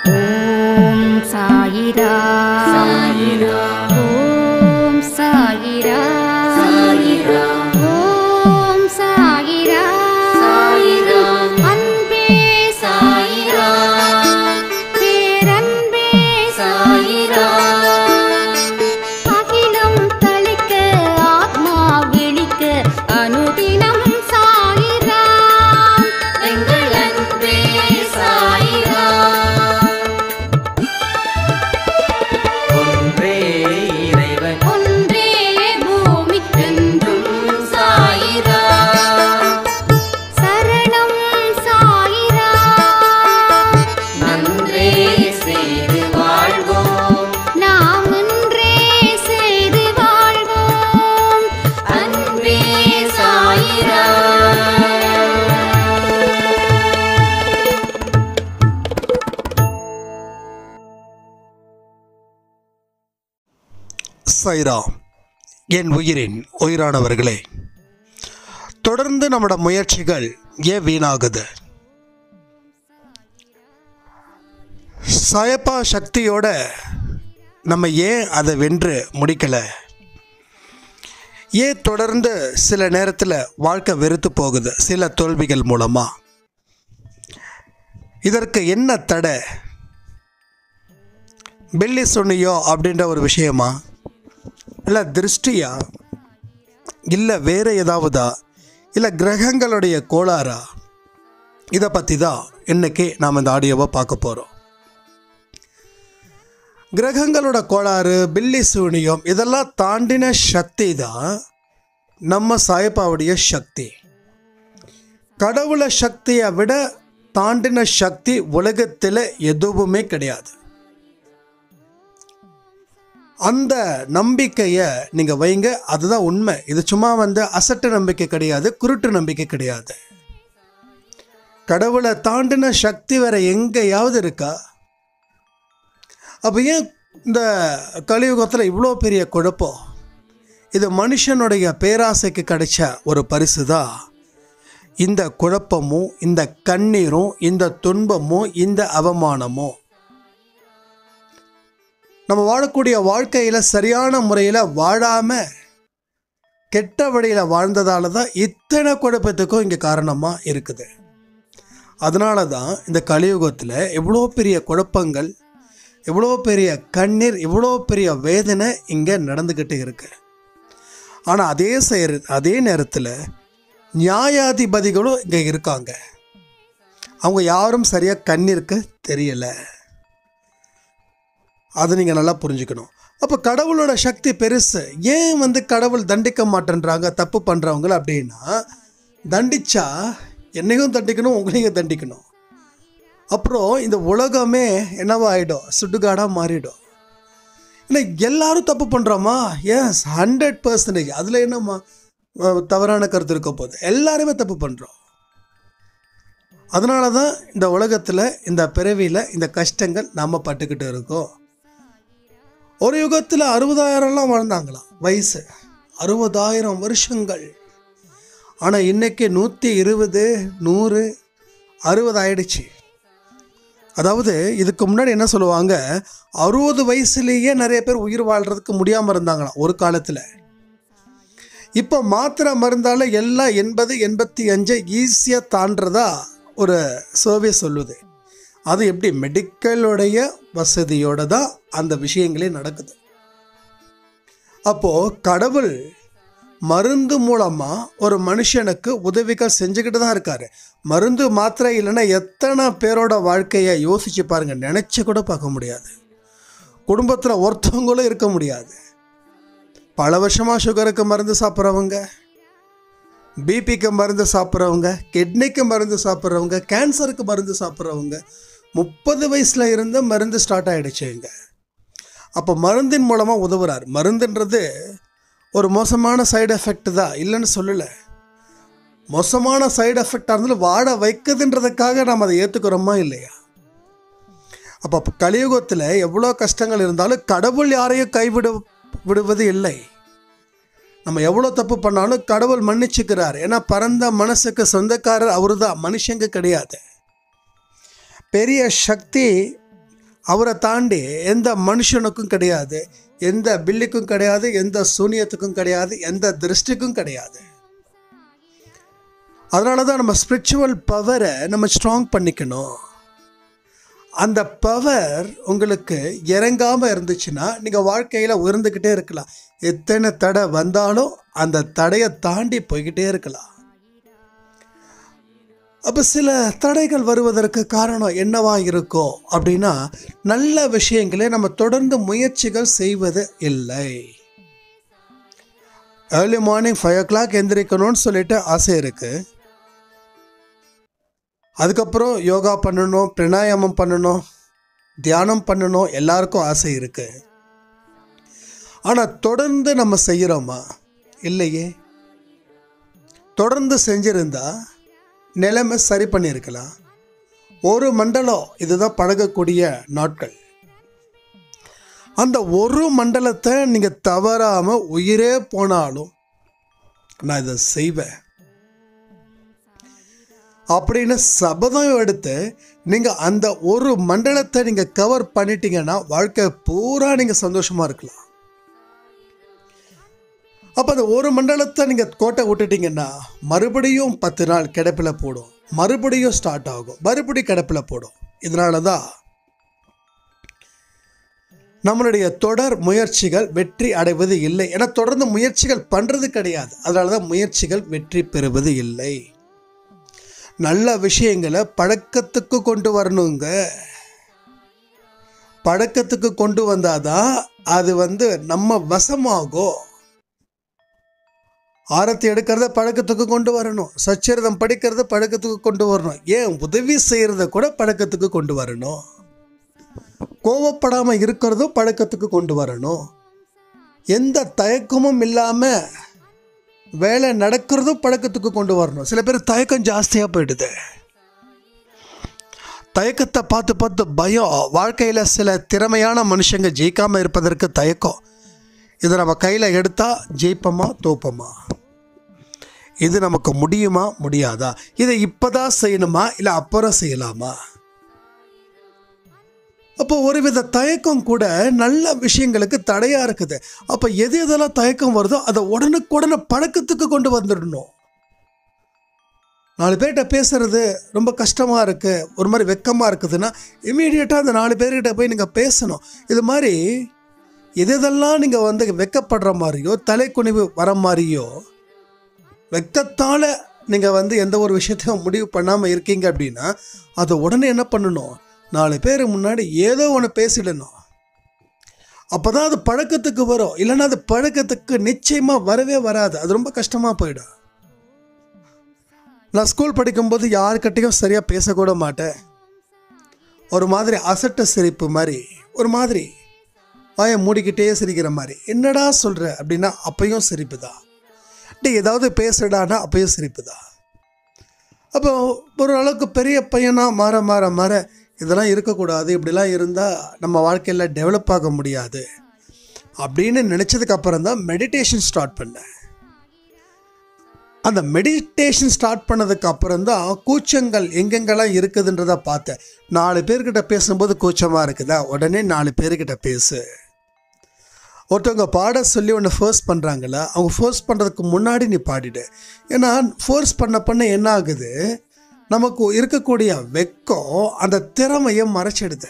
ஓம் சாயிரா சாயிரா ஓம் சாயிரா சாயிரா ஓம் சாயிரா சாயிரா அன்பே சாயிரா பேரன்பே சாயிரா அகிலம் தளிக்க ஆத்மா விழிக்க அனுதினம் சாயிரா எங்கள் அன்பே சாயிரா ஒன்றே இறைவன் ஒன்றே பூமிக்கென்றும் என்றும் சாயிரா சரணம் சாயிரா நன்றே செய்து வாழ்வோம் நாம் ஒன்றே செய்து வாழ்வோம் அன்பே சாயிரா சைரா என் உயிரின் உயிரானவர்களே தொடர்ந்து நம்மளோட முயற்சிகள் ஏன் வீணாகுது சாயப்பா சக்தியோட நம்ம ஏன் அதை வென்று முடிக்கலை ஏன் தொடர்ந்து சில நேரத்தில் வாழ்க்கை வெறுத்து போகுது சில தோல்விகள் மூலமாக இதற்கு என்ன தடை பெல்லி சொன்னியோ அப்படின்ற ஒரு விஷயமா இல்லை திருஷ்டியா இல்லை வேறு ஏதாவதா இல்லை கிரகங்களுடைய கோளாறா இதை பற்றி தான் இன்னைக்கு நாம் இந்த ஆடியோவை பார்க்க போகிறோம் கிரகங்களோட கோளாறு பில்லி சூனியம் இதெல்லாம் தாண்டின சக்தி தான் நம்ம சாயப்பாவுடைய சக்தி கடவுள சக்தியை விட தாண்டின சக்தி உலகத்தில் எதுவுமே கிடையாது அந்த நம்பிக்கையை நீங்கள் வைங்க அதுதான் உண்மை இது சும்மா வந்து அசட்டு நம்பிக்கை கிடையாது குருட்டு நம்பிக்கை கிடையாது கடவுளை தாண்டின சக்தி வேற எங்கேயாவது இருக்கா அப்போ ஏன் இந்த கலியுகத்தில் இவ்வளோ பெரிய குழப்பம் இது மனுஷனுடைய பேராசைக்கு கிடைச்ச ஒரு பரிசு தான் இந்த குழப்பமும் இந்த கண்ணீரும் இந்த துன்பமும் இந்த அவமானமும் நம்ம வாழக்கூடிய வாழ்க்கையில் சரியான முறையில் வாழாமல் கெட்ட வழியில் வாழ்ந்ததால தான் இத்தனை குழப்பத்துக்கும் இங்கே காரணமாக இருக்குது அதனால தான் இந்த கலியுகத்தில் எவ்வளோ பெரிய குழப்பங்கள் எவ்வளோ பெரிய கண்ணீர் இவ்வளோ பெரிய வேதனை இங்கே நடந்துக்கிட்டு இருக்கு ஆனால் அதே செய்ய அதே நேரத்தில் நியாயாதிபதிகளும் இங்கே இருக்காங்க அவங்க யாரும் சரியாக கண்ணிற்கு தெரியலை அதை நீங்கள் நல்லா புரிஞ்சுக்கணும் அப்போ கடவுளோட சக்தி பெருசு ஏன் வந்து கடவுள் தண்டிக்க மாட்டேன்றாங்க தப்பு பண்ணுறவங்கள அப்படின்னா தண்டிச்சா என்னையும் தண்டிக்கணும் உங்களையும் தண்டிக்கணும் அப்புறம் இந்த உலகமே என்னவா ஆகிடும் சுடுகாடாக மாறிடும் இல்லை எல்லாரும் தப்பு பண்ணுறோமா எஸ் ஹண்ட்ரட் பர்சன்டேஜ் அதில் என்னம்மா அஹ், தவறான கருத்து இருக்க போகுது எல்லாருமே தப்பு பண்ணுறோம் அதனால தான் இந்த உலகத்தில் இந்த பிறவியில் இந்த கஷ்டங்கள் நாம் பட்டுக்கிட்டு இருக்கோம் ஒரு யுகத்தில் அறுபதாயிரம்லாம் வாழ்ந்தாங்களாம் வயசு அறுபதாயிரம் வருஷங்கள் ஆனால் இன்னைக்கு நூற்றி இருபது நூறு அறுபது ஆயிடுச்சு அதாவது இதுக்கு முன்னாடி என்ன சொல்லுவாங்க அறுபது வயசுலேயே நிறைய பேர் உயிர் வாழ்கிறதுக்கு முடியாமல் இருந்தாங்களாம் ஒரு காலத்தில் இப்போ மாத்திரை மருந்தால் எல்லாம் எண்பது எண்பத்தி அஞ்சு ஈஸியாக தாண்டதா ஒரு சர்வே சொல்லுது அது எப்படி மெடிக்கலுடைய வசதியோட தான் அந்த விஷயங்களே நடக்குது அப்போது கடவுள் மருந்து மூலமாக ஒரு மனுஷனுக்கு உதவிகள் செஞ்சுக்கிட்டு தான் இருக்காரு மருந்து மாத்திரை இல்லைன்னா எத்தனை பேரோட வாழ்க்கையை யோசிச்சு பாருங்க நினச்சி கூட பார்க்க முடியாது குடும்பத்தில் ஒருத்தவங்களும் இருக்க முடியாது பல வருஷமாக சுகருக்கு மருந்து சாப்பிட்றவங்க பிபிக்கு மருந்து சாப்பிட்றவங்க கிட்னிக்கு மருந்து சாப்பிட்றவங்க கேன்சருக்கு மருந்து சாப்பிட்றவங்க முப்பது வயசில் இருந்து மருந்து ஸ்டார்ட் ஆகிடுச்சுங்க அப்போ மருந்தின் மூலமாக உதவுறார் மருந்துன்றது ஒரு மோசமான சைடு எஃபெக்ட் தான் இல்லைன்னு சொல்லலை மோசமான சைடு எஃபெக்டாக இருந்தாலும் வாட வைக்குதுன்றதுக்காக நாம் அதை ஏற்றுக்கிறோமா இல்லையா அப்போ கலியுகத்தில் எவ்வளோ கஷ்டங்கள் இருந்தாலும் கடவுள் யாரையும் கைவிட விடுவது இல்லை நம்ம எவ்வளோ தப்பு பண்ணாலும் கடவுள் மன்னிச்சுக்கிறார் ஏன்னா பரந்த மனசுக்கு சொந்தக்காரர் அவரு தான் மனுஷங்க கிடையாது பெரிய சக்தி அவரை தாண்டி எந்த மனுஷனுக்கும் கிடையாது எந்த பில்லுக்கும் கிடையாது எந்த சூனியத்துக்கும் கிடையாது எந்த திருஷ்டிக்கும் கிடையாது அதனால தான் நம்ம ஸ்பிரிச்சுவல் பவரை நம்ம ஸ்ட்ராங் பண்ணிக்கணும் அந்த பவர் உங்களுக்கு இறங்காமல் இருந்துச்சுன்னா நீங்கள் வாழ்க்கையில் உயர்ந்துக்கிட்டே இருக்கலாம் எத்தனை தடை வந்தாலும் அந்த தடையை தாண்டி போய்கிட்டே இருக்கலாம் அப்போ சில தடைகள் வருவதற்கு காரணம் என்னவா இருக்கும் அப்படின்னா நல்ல விஷயங்களை நம்ம தொடர்ந்து முயற்சிகள் செய்வது இல்லை early morning five o'clock எந்திரிக்கணும்னு சொல்லிட்டு ஆசை இருக்குது அதுக்கப்புறம் யோகா பண்ணணும் பிராணாயாமம் பண்ணணும் தியானம் பண்ணணும் எல்லாருக்கும் ஆசை இருக்கு ஆனால் தொடர்ந்து நம்ம செய்கிறோமா இல்லையே தொடர்ந்து செஞ்சிருந்தா நிலைமை சரி பண்ணியிருக்கலாம் ஒரு மண்டலம் இதுதான் பழகக்கூடிய நாட்கள் அந்த ஒரு மண்டலத்தை நீங்கள் தவறாமல் உயிரே போனாலும் நான் இதை செய்வேன் அப்படின்னு சபதம் எடுத்து நீங்கள் அந்த ஒரு மண்டலத்தை நீங்கள் கவர் பண்ணிட்டீங்கன்னா வாழ்க்கை பூரா நீங்கள் சந்தோஷமாக இருக்கலாம் அப்போ அந்த ஒரு மண்டலத்தை நீங்கள் கோட்டை விட்டுட்டீங்கன்னா மறுபடியும் பத்து நாள் கிடப்பில் போடும் மறுபடியும் ஸ்டார்ட் ஆகும் மறுபடியும் கிடப்பில் போடும் இதனால தான் நம்மளுடைய தொடர் முயற்சிகள் வெற்றி அடைவது இல்லை ஏன்னா தொடர்ந்து முயற்சிகள் பண்ணுறது கிடையாது அதனால தான் முயற்சிகள் வெற்றி பெறுவது இல்லை நல்ல விஷயங்களை பழக்கத்துக்கு கொண்டு வரணுங்க பழக்கத்துக்கு கொண்டு வந்தாதான் அது வந்து நம்ம வசமாகும் ஆரத்தி எடுக்கிறத பழக்கத்துக்கு கொண்டு வரணும் சச்சரிதம் படிக்கிறத பழக்கத்துக்கு கொண்டு வரணும் ஏன் உதவி செய்கிறத கூட பழக்கத்துக்கு கொண்டு வரணும் கோவப்படாமல் இருக்கிறதும் பழக்கத்துக்கு கொண்டு வரணும் எந்த தயக்கமும் இல்லாமல் வேலை நடக்கிறதும் பழக்கத்துக்கு கொண்டு வரணும் சில பேர் தயக்கம் ஜாஸ்தியாக போயிடுது தயக்கத்தை பார்த்து பார்த்து பயம் வாழ்க்கையில் சில திறமையான மனுஷங்க ஜெயிக்காமல் இருப்பதற்கு தயக்கம் இதை நம்ம கையில் எடுத்தால் ஜெயிப்போமா தோப்போமா இது நமக்கு முடியுமா முடியாதா இதை இப்போ தான் செய்யணுமா இல்லை அப்புறம் செய்யலாமா அப்போ ஒரு வித தயக்கம் கூட நல்ல விஷயங்களுக்கு தடையாக இருக்குது அப்போ எது எதெல்லாம் தயக்கம் வருதோ அதை உடனுக்குடனே பழக்கத்துக்கு கொண்டு வந்துடணும் நாலு பேர்கிட்ட பேசுறது ரொம்ப கஷ்டமாக இருக்குது ஒரு மாதிரி வெக்கமாக இருக்குதுன்னா இமீடியட்டாக அந்த நாலு பேர்கிட்ட போய் நீங்கள் பேசணும் இது மாதிரி எது எதெல்லாம் நீங்கள் வந்து வெக்கப்படுற மாதிரியோ தலைக்குனிவு வர மாதிரியோ வெக்கத்தால் நீங்கள் வந்து எந்த ஒரு விஷயத்தையும் முடிவு பண்ணாமல் இருக்கீங்க அப்படின்னா அதை உடனே என்ன பண்ணணும் நாலு பேர் முன்னாடி ஏதோ ஒன்று பேசிடணும் அப்போ தான் அது பழக்கத்துக்கு வரும் இல்லைன்னா அது பழக்கத்துக்கு நிச்சயமாக வரவே வராது அது ரொம்ப கஷ்டமாக போயிடும் நான் ஸ்கூல் படிக்கும்போது யாருக்கிட்டையும் சரியாக பேசக்கூட மாட்டேன் ஒரு மாதிரி அசட்ட சிரிப்பு மாதிரி ஒரு மாதிரி வாயை மூடிக்கிட்டே சிரிக்கிற மாதிரி என்னடா சொல்கிற அப்படின்னா அப்பையும் சிரிப்பு தான் டே ஏதாவது பேசுடானா அப்பையும் சிரிப்பு தான் அப்போ ஒரு அளவுக்கு பெரிய பையனாக மாற மாற மாற இதெல்லாம் இருக்கக்கூடாது இப்படிலாம் இருந்தால் நம்ம வாழ்க்கையில் டெவலப் ஆக முடியாது அப்படின்னு நினச்சதுக்கு அப்புறம் தான் மெடிடேஷன் ஸ்டார்ட் பண்ணேன் அந்த மெடிடேஷன் ஸ்டார்ட் பண்ணதுக்கு அப்புறம் தான் கூச்சங்கள் எங்கெங்கெல்லாம் இருக்குதுன்றதை பார்த்தேன் நாலு பேர்கிட்ட பேசும்போது கூச்சமாக இருக்குதா உடனே நாலு பேர்கிட்ட பேசு ஒருத்தவங்க பாட சொல்லி ஒன்று ஃபோர்ஸ் பண்ணுறாங்களா அவங்க ஃபோர்ஸ் பண்ணுறதுக்கு முன்னாடி நீ பாடிடு ஏன்னா ஃபோர்ஸ் பண்ண பண்ண என்ன ஆகுது நமக்கு இருக்கக்கூடிய வெக்கம் அந்த திறமையை மறைச்சிடுது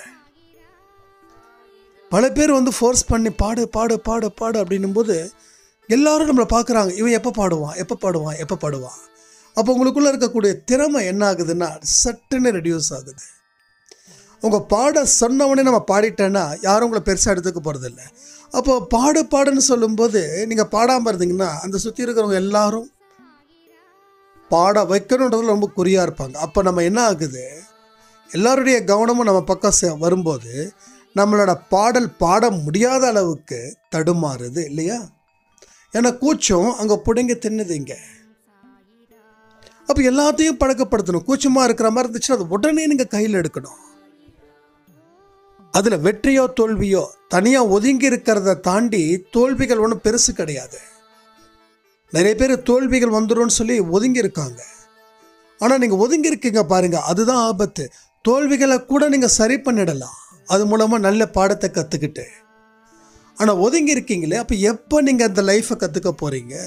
பல பேர் வந்து ஃபோர்ஸ் பண்ணி பாடு பாடு பாடு பாடு அப்படின்னும் போது எல்லாரும் நம்மளை பார்க்குறாங்க இவன் எப்போ பாடுவான் எப்போ பாடுவான் எப்போ பாடுவான் அப்போ உங்களுக்குள்ளே இருக்கக்கூடிய திறமை என்ன ஆகுதுன்னா சட்டுன்னு ரெடியூஸ் ஆகுது உங்கள் பாட சொன்னவொடனே நம்ம பாடிட்டேன்னா யாரும் உங்களை பெருசாக எடுத்துக்க போகிறதில்ல அப்போ பாடு பாடுன்னு சொல்லும்போது நீங்கள் பாடாமல் இருந்தீங்கன்னா அந்த சுற்றி இருக்கிறவங்க எல்லாரும் பாட வைக்கணுன்றதுல ரொம்ப குறியாக இருப்பாங்க அப்போ நம்ம என்ன ஆகுது எல்லாருடைய கவனமும் நம்ம பக்கம் சே- வரும்போது நம்மளோட பாடல் பாட முடியாத அளவுக்கு தடுமாறுது இல்லையா ஏன்னா கூச்சம் அங்கே பிடுங்கி தின்னுது இங்கே அப்போ எல்லாத்தையும் பழக்கப்படுத்தணும் கூச்சமாக இருக்கிற மாதிரி இருந்துச்சுன்னா அது உடனே நீங்கள் கையில் எடுக்கணும் அதில் வெற்றியோ தோல்வியோ தனியாக ஒதுங்கி இருக்கிறத தாண்டி தோல்விகள் ஒன்றும் பெருசு கிடையாது நிறைய பேர் தோல்விகள் வந்துரும்னு சொல்லி ஒதுங்கி இருக்காங்க ஆனால் நீங்கள் ஒதுங்கி இருக்கீங்க பாருங்க அதுதான் ஆபத்து தோல்விகளை கூட நீங்கள் சரி பண்ணிடலாம் அது மூலமாக நல்ல பாடத்தை கற்றுக்கிட்டு ஆனால் ஒதுங்கி இருக்கீங்களே அப்போ எப்போ நீங்கள் அந்த லைஃப்பை கற்றுக்க போகிறீங்க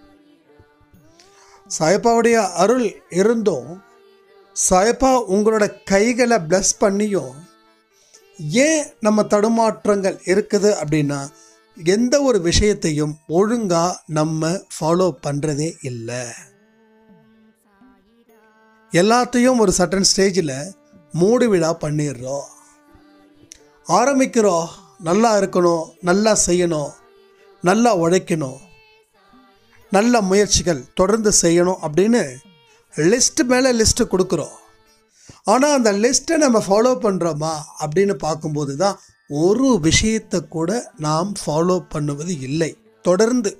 சாயப்பாவுடைய அருள் இருந்தும் சாயப்பா உங்களோட கைகளை ப்ளஸ் பண்ணியும் ஏன் நம்ம தடுமாற்றங்கள் இருக்குது அப்படின்னா எந்த ஒரு விஷயத்தையும் ஒழுங்காக நம்ம ஃபாலோ பண்ணுறதே இல்லை எல்லாத்தையும் ஒரு சட்டன் ஸ்டேஜில் மூடு விழா பண்ணிடுறோம் ஆரம்பிக்கிறோம் நல்லா இருக்கணும் நல்லா செய்யணும் நல்லா உழைக்கணும் நல்ல முயற்சிகள் தொடர்ந்து செய்யணும் அப்படின்னு லிஸ்ட் மேலே லிஸ்ட்டு கொடுக்குறோம் ஆனால் அந்த லிஸ்ட்டை நம்ம ஃபாலோ பண்ணுறோமா அப்படின்னு பார்க்கும்போது தான் ஒரு விஷயத்தை கூட நாம் ஃபாலோ பண்ணுவது இல்லை தொடர்ந்து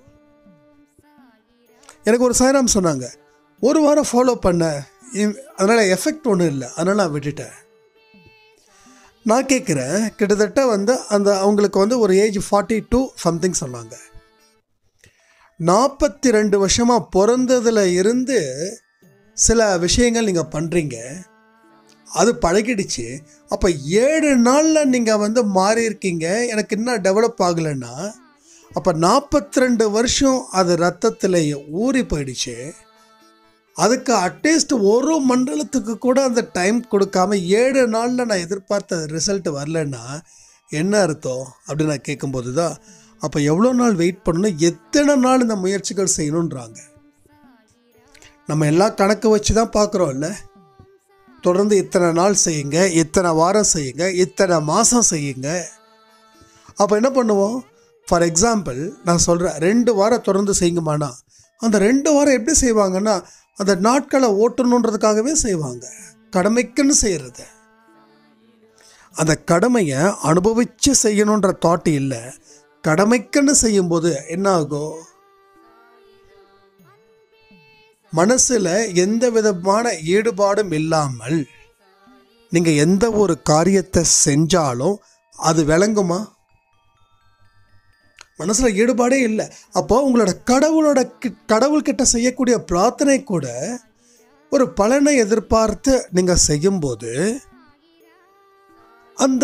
எனக்கு ஒரு சாய்ராம் சொன்னாங்க ஒரு வாரம் ஃபாலோ பண்ண அதனால் எஃபெக்ட் ஒன்றும் இல்லை அதனால் நான் விட்டுட்டேன் நான் கேட்குறேன் கிட்டத்தட்ட வந்து அந்த அவங்களுக்கு வந்து ஒரு ஏஜ் ஃபார்ட்டி டூ சம்திங் சொன்னாங்க நாற்பத்தி ரெண்டு வருஷமாக பிறந்ததில் இருந்து சில விஷயங்கள் நீங்கள் பண்ணுறீங்க அது பழகிடுச்சு அப்போ ஏழு நாளில் நீங்கள் வந்து மாறி இருக்கீங்க எனக்கு இன்னும் டெவலப் ஆகலைன்னா அப்போ நாற்பத்தி ரெண்டு வருஷம் அது ரத்தத்தில் ஊறி போயிடுச்சு அதுக்கு அட்லீஸ்ட் ஒரு மண்டலத்துக்கு கூட அந்த டைம் கொடுக்காம ஏழு நாளில் நான் எதிர்பார்த்த ரிசல்ட் வரலன்னா என்ன அர்த்தம் அப்படின்னு நான் கேட்கும்போது தான் அப்போ எவ்வளோ நாள் வெயிட் பண்ணணும் எத்தனை நாள் இந்த முயற்சிகள் செய்யணுன்றாங்க நம்ம எல்லாம் கணக்கு வச்சு தான் பார்க்குறோம்ல தொடர்ந்து இத்தனை நாள் செய்யுங்க இத்தனை வாரம் செய்யுங்க இத்தனை மாதம் செய்யுங்க அப்போ என்ன பண்ணுவோம் ஃபார் எக்ஸாம்பிள் நான் சொல்கிறேன் ரெண்டு வாரம் தொடர்ந்து செய்யுங்கம்மாண்ணா அந்த ரெண்டு வாரம் எப்படி செய்வாங்கன்னா அந்த நாட்களை ஓட்டணுன்றதுக்காகவே செய்வாங்க கடமைக்குன்னு செய்கிறது அந்த கடமையை அனுபவித்து செய்யணுன்ற தாட் இல்லை கடமைக்குன்னு செய்யும்போது என்ன ஆகும் மனசில் எந்த விதமான ஈடுபாடும் இல்லாமல் நீங்கள் எந்த ஒரு காரியத்தை செஞ்சாலும் அது விளங்குமா மனசில் ஈடுபாடே இல்லை அப்போ உங்களோட கடவுளோட கி- கடவுள்கிட்ட செய்யக்கூடிய பிரார்த்தனை கூட ஒரு பலனை எதிர்பார்த்து நீங்கள் செய்யும்போது அந்த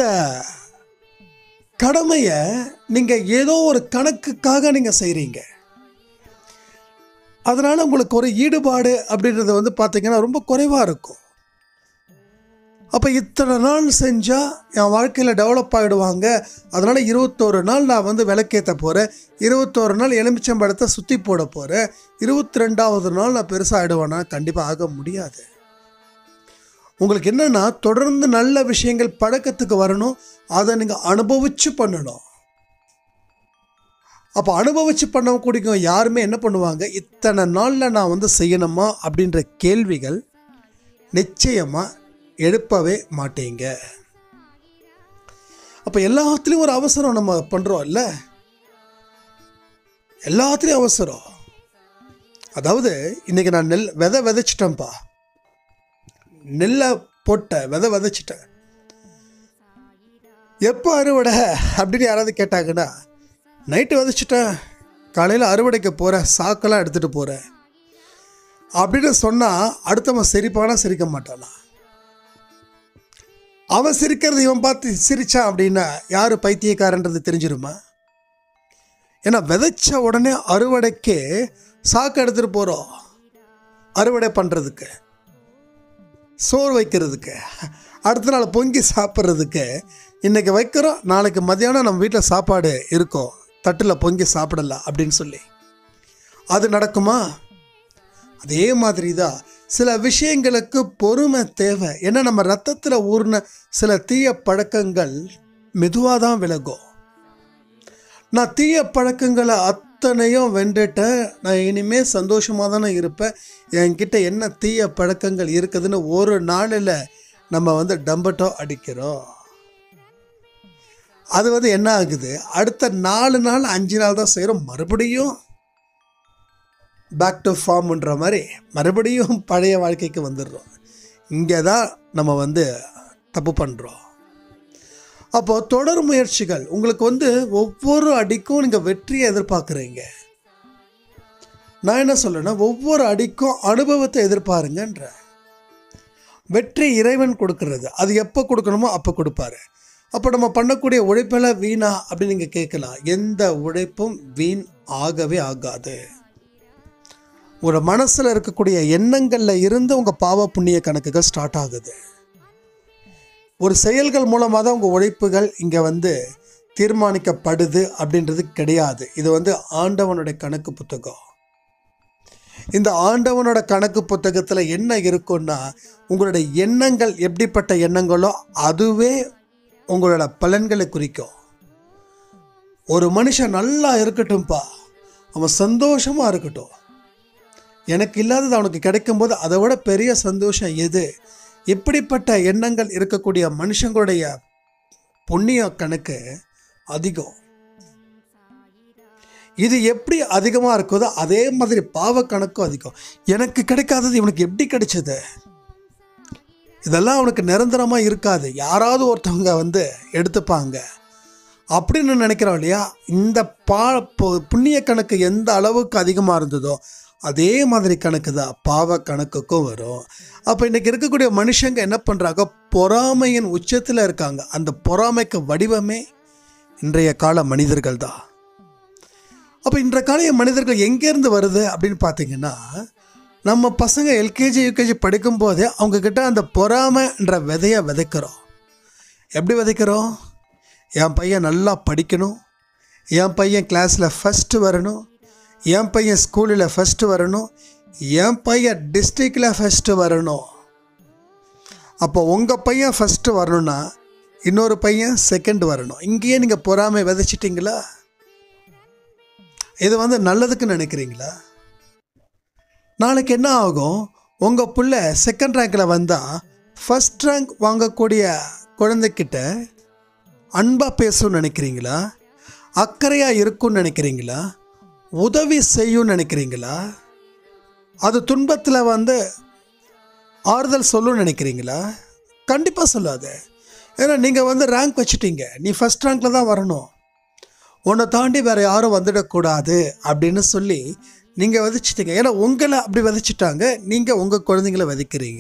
கடமையை நீங்கள் ஏதோ ஒரு கணக்குக்காக நீங்கள் செய்கிறீங்க அதனால் உங்களுக்கு ஒரு ஈடுபாடு அப்படின்றது வந்து பார்த்தீங்கன்னா ரொம்ப குறைவாக இருக்கும் அப்போ இத்தனை நாள் செஞ்சால் என் வாழ்க்கையில் டெவலப் ஆகிடுவாங்க அதனால் இருபத்தோரு நாள் நான் வந்து விளக்கேற்ற போகிறேன் இருபத்தோரு நாள் எலுமிச்சம்பழத்தை சுற்றி போட போகிறேன் இருபத்தி ரெண்டாவது நாள் நான் பெருசாக ஆகிடுவேன்னா கண்டிப்பாக ஆக முடியாது உங்களுக்கு என்னென்னா தொடர்ந்து நல்ல விஷயங்கள் பழக்கத்துக்கு வரணும் அதை நீங்கள் அனுபவித்து பண்ணணும் அப்போ அனுபவித்து பண்ணக்கூடிய யாருமே என்ன பண்ணுவாங்க இத்தனை நாளில் நான் வந்து செய்யணுமா அப்படின்ற கேள்விகள் நிச்சயமாக எழுப்பவே மாட்டீங்க அப்போ எல்லாத்துலேயும் ஒரு அவசரம் நம்ம பண்ணுறோம் இல்லை எல்லாத்துலேயும் அவசரம் அதாவது இன்னைக்கு நான் நெல் விதை விதைச்சிட்டேன்ப்பா நெல்லை போட்டேன் விதை விதைச்சிட்டேன் எப்போ அறுவடை அப்படின்னு யாராவது கேட்டாங்கன்னா நைட்டு விதைச்சிட்டேன் காலையில் அறுவடைக்கு போகிறேன் சாக்கெல்லாம் எடுத்துகிட்டு போகிறேன் அப்படின்னு சொன்னால் அடுத்தவன் சிரிப்பானா சிரிக்க மாட்டானா அவன் சிரிக்கிறது இவன் பார்த்து சிரிச்சான் அப்படின்னா யார் பைத்தியக்காரன்றது தெரிஞ்சிருமா ஏன்னா விதைச்ச உடனே அறுவடைக்கு சாக்கு எடுத்துகிட்டு போகிறோம் அறுவடை பண்ணுறதுக்கு சோறு வைக்கிறதுக்கு அடுத்த நாள் பொங்கி சாப்பிட்றதுக்கு இன்றைக்கி வைக்கிறோம் நாளைக்கு மதியானம் நம்ம வீட்டில் சாப்பாடு இருக்கும் தட்டில் பொங்கி சாப்பிடலாம் அப்படின்னு சொல்லி அது நடக்குமா அதே மாதிரி தான் சில விஷயங்களுக்கு பொறுமை தேவை ஏன்னா நம்ம ரத்தத்தில் ஊறின சில தீய பழக்கங்கள் மெதுவாக தான் விலகும் நான் தீய பழக்கங்களை அத்தனையும் வென்றுட்டேன் நான் இனிமே சந்தோஷமாக தானே இருப்பேன் என்கிட்ட என்ன தீய பழக்கங்கள் இருக்குதுன்னு ஒரு நாளில் நம்ம வந்து டம்பட்டோ அடிக்கிறோம் அது வந்து என்ன ஆகுது அடுத்த நாலு நாள் அஞ்சு நாள் தான் செய்கிறோம் மறுபடியும் பேக் டு ஃபார்ம்ன்ற மாதிரி மறுபடியும் பழைய வாழ்க்கைக்கு வந்துடுறோம் இங்கே தான் நம்ம வந்து தப்பு பண்ணுறோம் அப்போது தொடர் முயற்சிகள் உங்களுக்கு வந்து ஒவ்வொரு அடிக்கும் நீங்கள் வெற்றியை எதிர்பார்க்குறீங்க நான் என்ன சொல்றேன்னா ஒவ்வொரு அடிக்கும் அனுபவத்தை எதிர்பாருங்கன்ற வெற்றி இறைவன் கொடுக்கறது அது எப்போ கொடுக்கணுமோ அப்போ கொடுப்பாரு அப்போ நம்ம பண்ணக்கூடிய உழைப்பெல்லாம் வீணா அப்படின்னு நீங்கள் கேட்கலாம் எந்த உழைப்பும் வீண் ஆகவே ஆகாது ஒரு மனசில் இருக்கக்கூடிய எண்ணங்களில் இருந்து உங்கள் பாவ புண்ணிய கணக்குகள் ஸ்டார்ட் ஆகுது ஒரு செயல்கள் மூலமாக தான் உங்கள் உழைப்புகள் இங்கே வந்து தீர்மானிக்கப்படுது அப்படின்றது கிடையாது இது வந்து ஆண்டவனுடைய கணக்கு புத்தகம் இந்த ஆண்டவனோட கணக்கு புத்தகத்தில் என்ன இருக்குன்னா உங்களுடைய எண்ணங்கள் எப்படிப்பட்ட எண்ணங்களோ அதுவே உங்களோட பலன்களை குறிக்கும் ஒரு மனுஷன் நல்லா இருக்கட்டும்ப்பா அவன் சந்தோஷமாக இருக்கட்டும் எனக்கு இல்லாதது அவனுக்கு கிடைக்கும்போது அதை விட பெரிய சந்தோஷம் எது இப்படிப்பட்ட எண்ணங்கள் இருக்கக்கூடிய மனுஷங்களுடைய புண்ணிய கணக்கு அதிகம் இது எப்படி அதிகமாக இருக்குதோ அதே மாதிரி பாவ கணக்கும் அதிகம் எனக்கு கிடைக்காதது இவனுக்கு எப்படி கிடைச்சது இதெல்லாம் அவனுக்கு நிரந்தரமாக இருக்காது யாராவது ஒருத்தவங்க வந்து எடுத்துப்பாங்க அப்படின்னு நினைக்கிறோம் இல்லையா இந்த பா பொ- புண்ணிய கணக்கு எந்த அளவுக்கு அதிகமாக இருந்ததோ அதே மாதிரி கணக்கு தான் பாவ கணக்குக்கும் வரும் அப்போ இன்றைக்கி இருக்கக்கூடிய மனுஷங்க என்ன பண்ணுறாங்க பொறாமையின் உச்சத்தில் இருக்காங்க அந்த பொறாமைக்கு வடிவமே இன்றைய கால மனிதர்கள் தான் அப்போ இன்றைய கால மனிதர்கள் எங்கேருந்து வருது அப்படின்னு பார்த்தீங்கன்னா நம்ம பசங்க எல்கேஜி யூகேஜி படிக்கும்போதே அவங்கக்கிட்ட அந்த பொறாமைன்ற விதையை விதைக்கிறோம் எப்படி விதைக்கிறோம் என் பையன் நல்லா படிக்கணும் என் பையன் கிளாஸில் ஃபஸ்ட்டு வரணும் என் பையன் ஸ்கூலில் ஃபஸ்ட்டு வரணும் என் பையன் டிஸ்ட்ரிக்டில் ஃபஸ்ட்டு வரணும் அப்போ உங்கள் பையன் ஃபஸ்ட்டு வரணும்னா இன்னொரு பையன் செகண்ட் வரணும் இங்கேயே நீங்கள் பொறாமை விதைச்சிட்டிங்களா இது வந்து நல்லதுக்கு நினைக்கிறீங்களா நாளைக்கு என்ன ஆகும் உங்கள் புள்ள செகண்ட் ரேங்கில் வந்தால் ஃபஸ்ட் ரேங்க் வாங்கக்கூடிய குழந்தைக்கிட்ட அன்பாக பேசணும்னு நினைக்கிறீங்களா அக்கறையாக இருக்கும்னு நினைக்கிறீங்களா உதவி செய்யும்னு நினைக்கிறீங்களா அது துன்பத்தில் வந்து ஆறுதல் சொல்லும்னு நினைக்கிறீங்களா கண்டிப்பாக சொல்லாது ஏன்னா நீங்கள் வந்து ரேங்க் வச்சுட்டீங்க நீ ஃபஸ்ட் ரேங்க்கில் தான் வரணும் உன்னை தாண்டி வேறு யாரும் வந்துடக்கூடாது அப்படின்னு சொல்லி நீங்கள் விதைச்சிட்டீங்க ஏன்னா உங்களை அப்படி விதைச்சிட்டாங்க நீங்கள் உங்கள் குழந்தைங்கள விதைக்கிறீங்க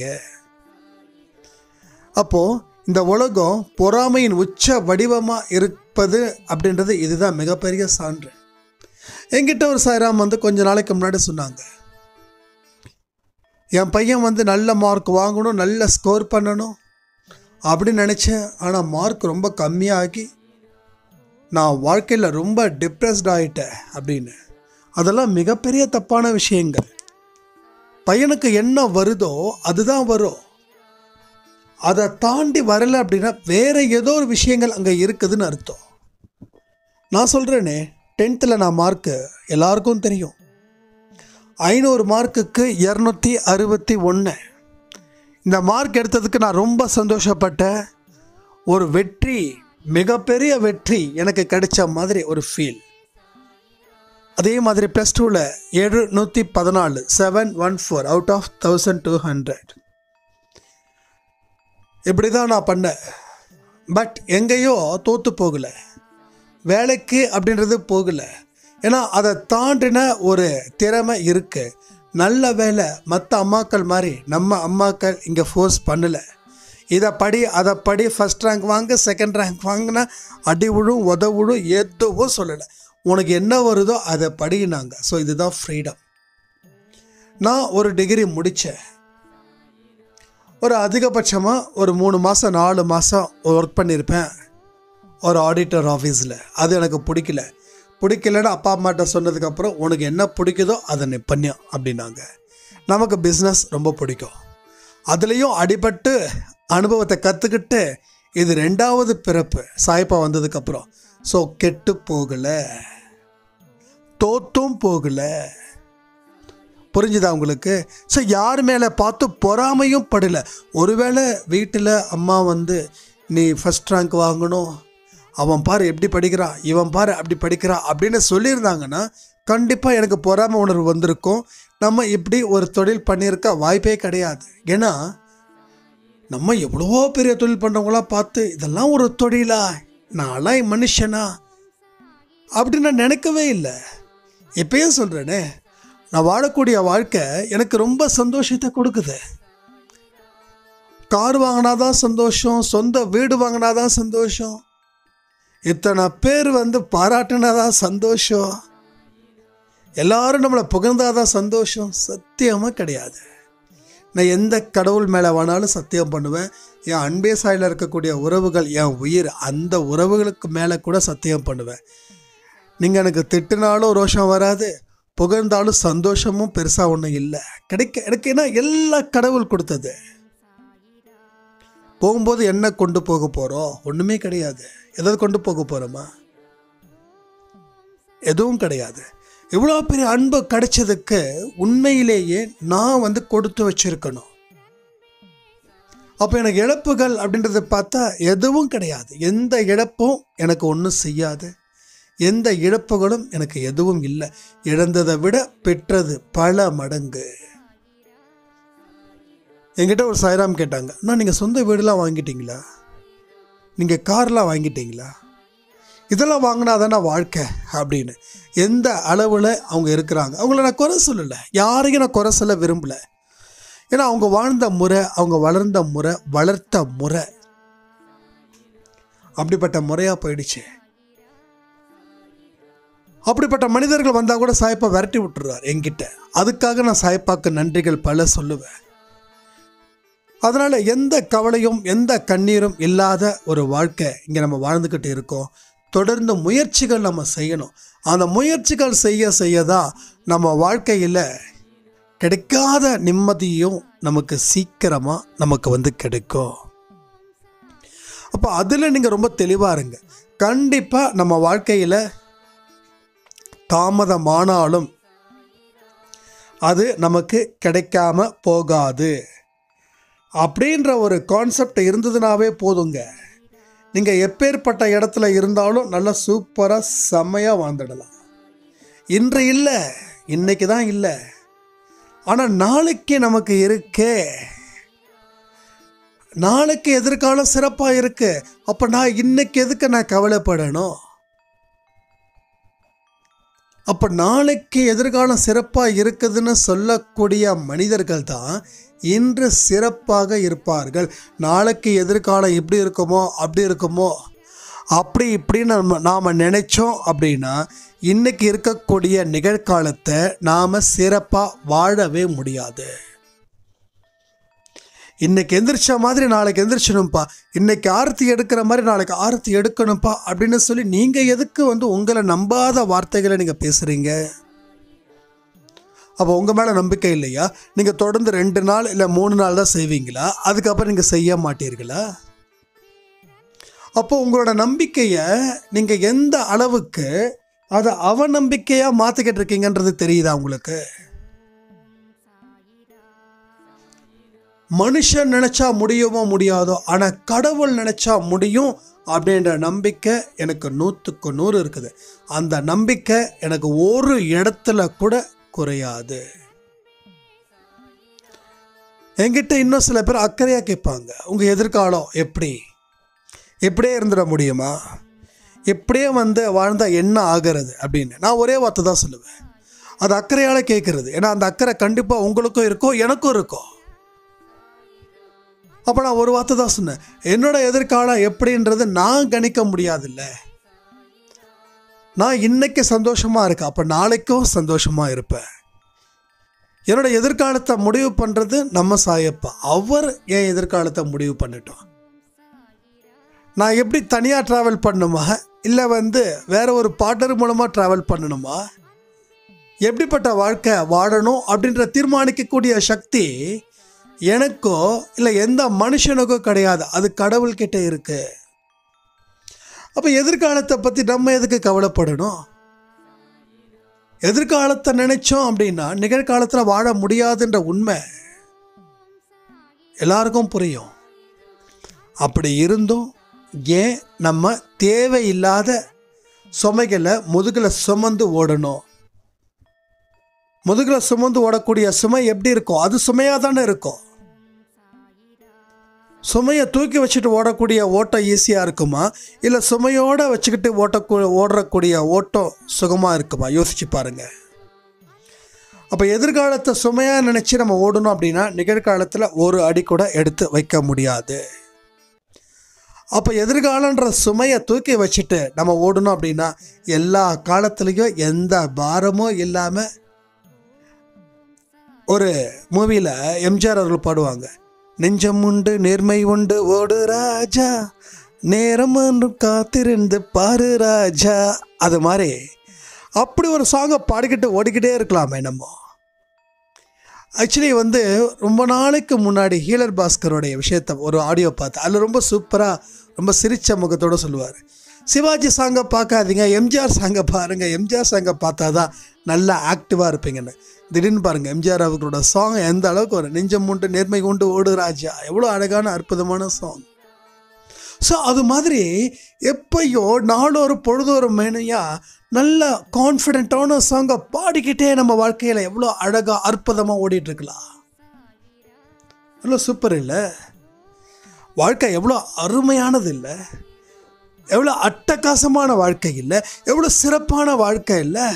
அப்போது இந்த உலகம் பொறாமையின் உச்ச வடிவமாக இருப்பது அப்படின்றது இதுதான் மிகப்பெரிய சான்று என்கிட்ட ஒரு சாய்ராம் வந்து கொஞ்ச நாளைக்கு முன்னாடி சொன்னாங்க என் பையன் வந்து நல்ல மார்க் வாங்கணும் நல்ல ஸ்கோர் பண்ணணும் அப்படின்னு நினச்சேன் ஆனால் மார்க் ரொம்ப கம்மியாகி நான் வாழ்க்கையில் ரொம்ப டிப்ரெஸ்ட் ஆகிட்டேன் அப்படின்னு அதெல்லாம் மிகப்பெரிய தப்பான விஷயங்கள் பையனுக்கு என்ன வருதோ அதுதான் வரும் அதை தாண்டி வரலை அப்படின்னா வேற ஏதோ ஒரு விஷயங்கள் அங்கே இருக்குதுன்னு அர்த்தம் நான் சொல்கிறேனே டென்த்தில் நான் மார்க்கு எல்லாருக்கும் தெரியும் ஐநூறு மார்க்குக்கு இரநூத்தி அறுபத்தி ஒன்று இந்த மார்க் எடுத்ததுக்கு நான் ரொம்ப சந்தோஷப்பட்டேன் ஒரு வெற்றி மிகப்பெரிய வெற்றி எனக்கு கிடைச்ச மாதிரி ஒரு ஃபீல் அதே மாதிரி ப்ளஸ் டூவில் எழுநூற்றி பதினாலு seven one four out of thousand two hundred இப்படி தான் நான் பண்ணேன் பட் எங்கேயோ தோற்று போகலை வேலைக்கு அப்படின்றது போகலை ஏன்னா அதை தாண்டின ஒரு திறமை இருக்குது நல்ல வேலை மற்ற அம்மாக்கள் மாதிரி நம்ம அம்மாக்கள் இங்கே ஃபோர்ஸ் பண்ணலை இதை படி அதை படி ஃபஸ்ட் ரேங்க் வாங்க செகண்ட் ரேங்க் வாங்கினா அடி விழும் உத விழும் எதுவும் சொல்லலை உனக்கு என்ன வருதோ அதை படினாங்க ஸோ இதுதான் ஃப்ரீடம் நான் ஒரு டிகிரி முடித்தேன் ஒரு அதிகபட்சமாக ஒரு மூணு மாதம் நாலு மாதம் ஒர்க் பண்ணியிருப்பேன் ஒரு ஆடிட்டர் ஆஃபீஸில் அது எனக்கு பிடிக்கல பிடிக்கலன்னு அப்பா அம்மாட்ட சொன்னதுக்கப்புறம் உனக்கு என்ன பிடிக்குதோ அதை நீ பண்ணு அப்படின்னாங்க நமக்கு பிஸ்னஸ் ரொம்ப பிடிக்கும் அதுலேயும் அடிபட்டு அனுபவத்தை கற்றுக்கிட்டு இது ரெண்டாவது பிறப்பு சாய்ப்பா வந்ததுக்கப்புறம் ஸோ கெட்டு போகலை தோத்தும் போகலை புரிஞ்சுதா உங்களுக்கு ஸோ யார் மேலே பார்த்து பொறாமையும் படலை ஒருவேளை வீட்டில் அம்மா வந்து நீ ஃபஸ்ட் ரேங்க் வாங்கணும் அவன் பாரு எப்படி படிக்கிறான் இவன் பாரு அப்படி படிக்கிறான் அப்படின்னு சொல்லியிருந்தாங்கன்னா கண்டிப்பாக எனக்கு பொறாமை உணர்வு வந்திருக்கும் நம்ம இப்படி ஒரு தொழில் பண்ணியிருக்க வாய்ப்பே கிடையாது ஏன்னா நம்ம எவ்வளவோ பெரிய தொழில் பண்ணுறவங்களாம் பார்த்து இதெல்லாம் ஒரு தொழிலா நான்லாம் மனுஷனா அப்படின்னு நான் நினைக்கவே இல்லை இப்பயும் சொல்கிறேனே நான் வாழக்கூடிய வாழ்க்கை எனக்கு ரொம்ப சந்தோஷத்தை கொடுக்குது கார் வாங்கினாதான் சந்தோஷம் சொந்த வீடு வாங்கினாதான் சந்தோஷம் இத்தனை பேர் வந்து பாராட்டினாதான் சந்தோஷம் எல்லாரும் நம்மளை புகழ்ந்தாதான் சந்தோஷம் சத்தியமாக கிடையாது நான் எந்த கடவுள் மேலே வேணாலும் சத்தியம் பண்ணுவேன் என் அன்பே சாயில் இருக்கக்கூடிய உறவுகள் என் உயிர் அந்த உறவுகளுக்கு மேலே கூட சத்தியம் பண்ணுவேன் நீங்கள் எனக்கு திட்டினாலும் ரோஷம் வராது புகழ்ந்தாலும் சந்தோஷமும் பெருசாக ஒன்றும் இல்லை கிடைக்க எனக்கு என்ன எல்லா கடவுள் கொடுத்தது போகும்போது என்ன கொண்டு போக போகிறோம் ஒன்றுமே கிடையாது எதாவது கொண்டு போக போகிறோமா எதுவும் கிடையாது இவ்வளோ பெரிய அன்பு கிடைச்சதுக்கு உண்மையிலேயே நான் வந்து கொடுத்து வச்சிருக்கணும் அப்போ எனக்கு இழப்புகள் அப்படின்றத பார்த்தா எதுவும் கிடையாது எந்த இழப்பும் எனக்கு ஒன்றும் செய்யாது எந்த இழப்புகளும் எனக்கு எதுவும் இல்லை இழந்ததை விட பெற்றது பல மடங்கு என்கிட்ட ஒரு சாய்ராம் கேட்டாங்க அண்ணா நீங்கள் சொந்த வீடுலாம் வாங்கிட்டீங்களா நீங்கள் கார்லாம் வாங்கிட்டீங்களா இதெல்லாம் வாங்கினா தானே வாழ்க்கை அப்படின்னு எந்த அளவில் அவங்க இருக்கிறாங்க அவங்கள நான் குறை சொல்லலை யாரையும் நான் குறை சொல்ல விரும்பலை ஏன்னா அவங்க வாழ்ந்த முறை அவங்க வளர்ந்த முறை வளர்த்த முறை அப்படிப்பட்ட முறையாக போயிடுச்சு அப்படிப்பட்ட மனிதர்கள் வந்தால் கூட சாயப்பா விரட்டி விட்டுருவார் என்கிட்ட அதுக்காக நான் சாயப்பாக்கு நன்றிகள் பல சொல்லுவேன் அதனால் எந்த கவலையும் எந்த கண்ணீரும் இல்லாத ஒரு வாழ்க்கை இங்கே நம்ம வாழ்ந்துக்கிட்டு இருக்கோம் தொடர்ந்து முயற்சிகள் நம்ம செய்யணும் அந்த முயற்சிகள் செய்ய செய்ய தான் நம்ம வாழ்க்கையில் கிடைக்காத நிம்மதியும் நமக்கு சீக்கிரமாக நமக்கு வந்து கிடைக்கும் அப்போ அதில் நீங்கள் ரொம்ப தெளிவாக இருங்க கண்டிப்பாக நம்ம வாழ்க்கையில் தாமதமானாலும் அது நமக்கு கிடைக்காம போகாது அப்படின்ற ஒரு கான்செப்ட் இருந்ததுனாவே போதுங்க நீங்கள் எப்பேற்பட்ட இடத்துல இருந்தாலும் நல்லா சூப்பராக செம்மையாக வாழ்ந்துடலாம் இன்று இல்லை இன்னைக்கு தான் இல்லை ஆனால் நாளைக்கு நமக்கு இருக்கே நாளைக்கு எதிர்காலம் சிறப்பாக இருக்கு அப்போ நான் இன்னைக்கு எதுக்கு நான் கவலைப்படணும் அப்போ நாளைக்கு எதிர்காலம் சிறப்பாக இருக்குதுன்னு சொல்லக்கூடிய மனிதர்கள் தான் இன்று சிறப்பாக இருப்பார்கள் நாளைக்கு எதிர்காலம் எப்படி இருக்குமோ அப்படி இருக்குமோ அப்படி இப்படின்னு நம்ம நாம் நினைச்சோம் அப்படின்னா இன்னைக்கு இருக்கக்கூடிய நிகழ்காலத்தை நாம் சிறப்பாக வாழவே முடியாது இன்னைக்கு எந்திரிச்ச மாதிரி நாளைக்கு எந்திரிச்சணும்ப்பா இன்னைக்கு ஆரத்தி எடுக்கிற மாதிரி நாளைக்கு ஆரத்தி எடுக்கணும்ப்பா அப்படின்னு சொல்லி நீங்கள் எதுக்கு வந்து உங்களை நம்பாத வார்த்தைகளை நீங்கள் பேசுகிறீங்க அப்போ உங்கள் மேலே நம்பிக்கை இல்லையா நீங்கள் தொடர்ந்து ரெண்டு நாள் இல்லை மூணு நாள் தான் செய்வீங்களா அதுக்கப்புறம் நீங்கள் செய்ய மாட்டீர்களா அப்போ உங்களோட நம்பிக்கையை நீங்கள் எந்த அளவுக்கு அதை அவநம்பிக்கையாக மாற்றிக்கிட்டு இருக்கீங்கன்றது தெரியுதா உங்களுக்கு மனுஷன் நினைச்சா முடியுமோ முடியாதோ ஆனால் கடவுள் நினைச்சா முடியும் அப்படின்ற நம்பிக்கை எனக்கு நூற்றுக்கு நூறு இருக்குது அந்த நம்பிக்கை எனக்கு ஒரு இடத்துல கூட குறையாது என்கிட்ட இன்னும் சில பேர் அக்கறையாக கேட்பாங்க உங்கள் எதிர்காலம் எப்படி எப்படியே இருந்துட முடியுமா எப்படியே வந்து வாழ்ந்தால் என்ன ஆகிறது அப்படின்னு நான் ஒரே வார்த்தை தான் சொல்லுவேன் அது அக்கறையால் கேட்குறது ஏன்னா அந்த அக்கறை கண்டிப்பாக உங்களுக்கும் இருக்கும் எனக்கும் இருக்கும் அப்போ நான் ஒரு வார்த்தை தான் சொன்னேன் என்னோட எதிர்காலம் எப்படின்றது நான் கணிக்க முடியாதுல்ல நான் இன்னைக்கு சந்தோஷமாக இருக்கேன் அப்போ நாளைக்கும் சந்தோஷமாக இருப்பேன் என்னோட எதிர்காலத்தை முடிவு பண்ணுறது நம்ம சாயப்பா அவர் என் எதிர்காலத்தை முடிவு பண்ணட்டும் நான் எப்படி தனியாக ட்ராவல் பண்ணணுமா இல்லை வந்து வேற ஒரு பார்ட்னர் மூலமாக ட்ராவல் பண்ணணுமா எப்படிப்பட்ட வாழ்க்கை வாழணும் அப்படின்ற தீர்மானிக்கக்கூடிய சக்தி எனக்கோ இல்லை எந்த மனுஷனுக்கோ கிடையாது அது கடவுள்கிட்ட இருக்கு அப்போ எதிர்காலத்தை பற்றி நம்ம எதுக்கு கவலைப்படணும் எதிர்காலத்தை நினைச்சோம் அப்படின்னா நிகழ்காலத்தில் வாழ முடியாதுன்ற உண்மை எல்லாருக்கும் புரியும் அப்படி இருந்தும் ஏன் நம்ம தேவையில்லாத சுமைகளை முதுகில் சுமந்து ஓடணும் முதுகில் சுமந்து ஓடக்கூடிய சுமை எப்படி இருக்கும் அது சுமையாக தானே இருக்கும் சுமையை தூக்கி வச்சுட்டு ஓடக்கூடிய ஓட்டம் ஈஸியாக இருக்குமா இல்லை சுமையோடு வச்சுக்கிட்டு ஓட்ட ஓடக்கூடிய ஓட்டம் சுகமாக இருக்குமா யோசிச்சு பாருங்க அப்போ எதிர்காலத்தை சுமையாக நினச்சி நம்ம ஓடணும் அப்படின்னா நிகழ்காலத்தில் ஒரு அடி கூட எடுத்து வைக்க முடியாது அப்போ எதிர்காலன்ற சுமையை தூக்கி வச்சுட்டு நம்ம ஓடணும் அப்படின்னா எல்லா காலத்துலேயும் எந்த பாரமும் இல்லாமல் ஒரு மூவியில் எம்ஜிஆர் அவர்கள் பாடுவாங்க நெஞ்சம் உண்டு நேர்மை உண்டு ஓடு ராஜா நேரம் ஒன்று காத்திருந்து பாரு ராஜா அது மாதிரி அப்படி ஒரு சாங்கை பாடிக்கிட்டு ஓடிக்கிட்டே இருக்கலாமே நம்ம ஆக்சுவலி வந்து ரொம்ப நாளைக்கு முன்னாடி ஹீலர் பாஸ்கரோடைய விஷயத்த ஒரு ஆடியோ பார்த்தேன் அதில் ரொம்ப சூப்பராக ரொம்ப சிரிச்ச முகத்தோடு சொல்லுவார் சிவாஜி சாங்கை பார்க்காதீங்க எம்ஜிஆர் சாங்கை பாருங்கள் எம்ஜிஆர் சாங்கை பார்த்தா தான் நல்லா ஆக்டிவாக இருப்பீங்கன்னு திடீர்னு பாருங்கள் எம்ஜிஆர் அவர்களோட சாங் எந்த அளவுக்கு ஒரு நெஞ்சம் உண்டு நேர்மை கொண்டு ஓடு ராஜா எவ்வளோ அழகான அற்புதமான சாங் ஸோ அது மாதிரி எப்பயோ நாளொரு பொழுதொரு மேனையாக நல்ல கான்ஃபிடென்ட்டான சாங்கை பாடிக்கிட்டே நம்ம வாழ்க்கையில் எவ்வளோ அழகாக அற்புதமாக ஓடிட்டு இருக்கலாம் எவ்வளோ சூப்பர் இல்லை வாழ்க்கை எவ்வளோ அருமையானது இல்லை எவ்வளோ அட்டகாசமான வாழ்க்கை இல்லை எவ்வளோ சிறப்பான வாழ்க்கை இல்லை